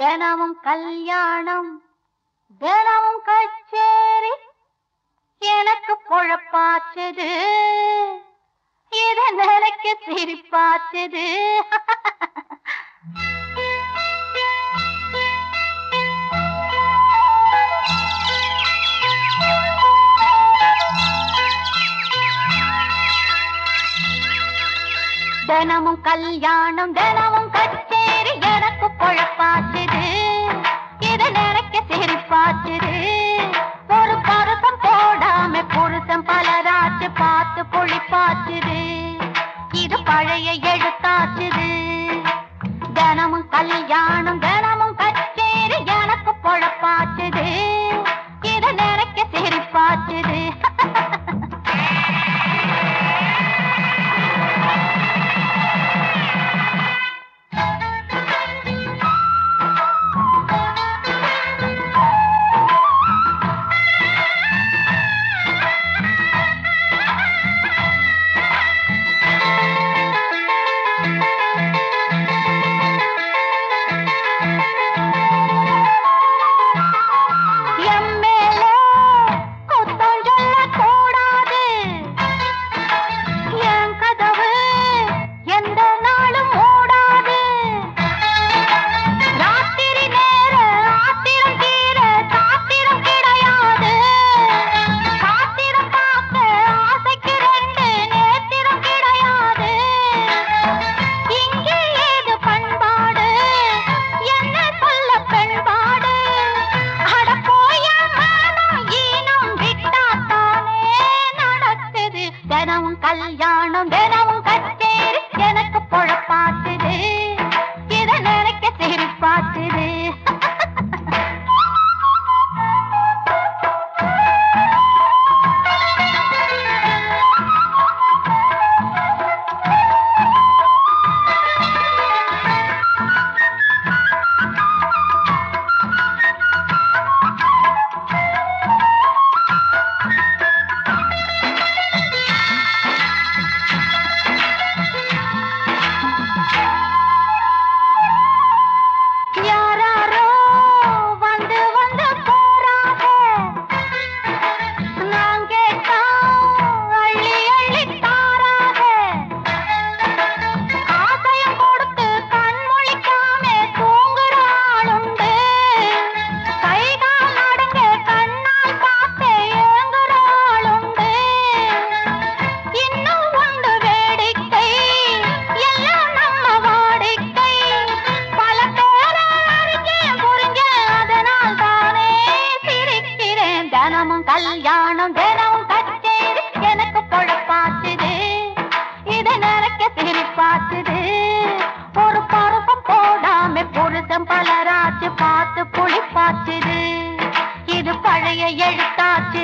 தினமும் கல்யாணம் தினமும் கச்சேரி எனக்கு பொழப்பாச்சது இத நினைக்க சிரிப்பாச்சது தினமும் கல்யாணம் தினமும் கச்சேரி எனக்கு பொழப்பாச்சுது இத நினைக்க சிரிப்பாச்சுது ஒரு பருத்தம் போடாம புருஷன் பலராச்சு பார்த்து பொழிப்பாச்சுது இது பழைய எழுத்தாச்சுது தினமும் கல்யாணம் தினமும் கச்சேரி எனக்கு பொழப்பாச்சுது இத நினைக்க சிரிப்பாச்சுது என் மேலே குத்தம் சொல்லக்கூடாது. என் கதவு எந்த நாளும் மூடாது. ராத்திரி நேர ஆத்திரம் தீர சாத்திரம் கிடையாது. சாத்திரம் பார்க்க ஆசைக்கு ரெண்டு நேத்திரம் கிடையாது. இங்கே ஏது பண்பாடு என்ன சொல்ல பெண்பாடு அட போயா மானம் ஈனம் விட்டாத்தானே நடக்குது தினமும் கல்யாணம் தினமும் கச்சேரி எனக்கு பொழப்பாச்சுது இத நினைக்க சிரிப்பாச்சுது யாராரோ வந்து வந்து போறாங்க நான் கேட்டா அள்ளி அள்ளி தாராக ஆசையம் கொடுத்து கண் முழிக்காம தூங்குற ஆளுண்டு கைகால் நடுங்க கண்ணால் பார்த்து ஏங்குற ஆளுண்டு இன்னும் உண்டு வேடிக்கை எல்லாம் நம்ம வாடிக்கை பல பேர அறிஞ்சேன் புரிஞ்சேன் அதனால் தானே சிரிக்கிறேன் தினமும் கல்யாணம் தினமும் கச்சேரி எனக்கு பொழப்பாச்சுது இத நினைக்க சிரிப்பாச்சுது ஒரு பருப்பம் போடாம புருஷன் பலராச்சு பார்த்து புளிப்பாச்சுது இது பழைய எழுத்தாச்சு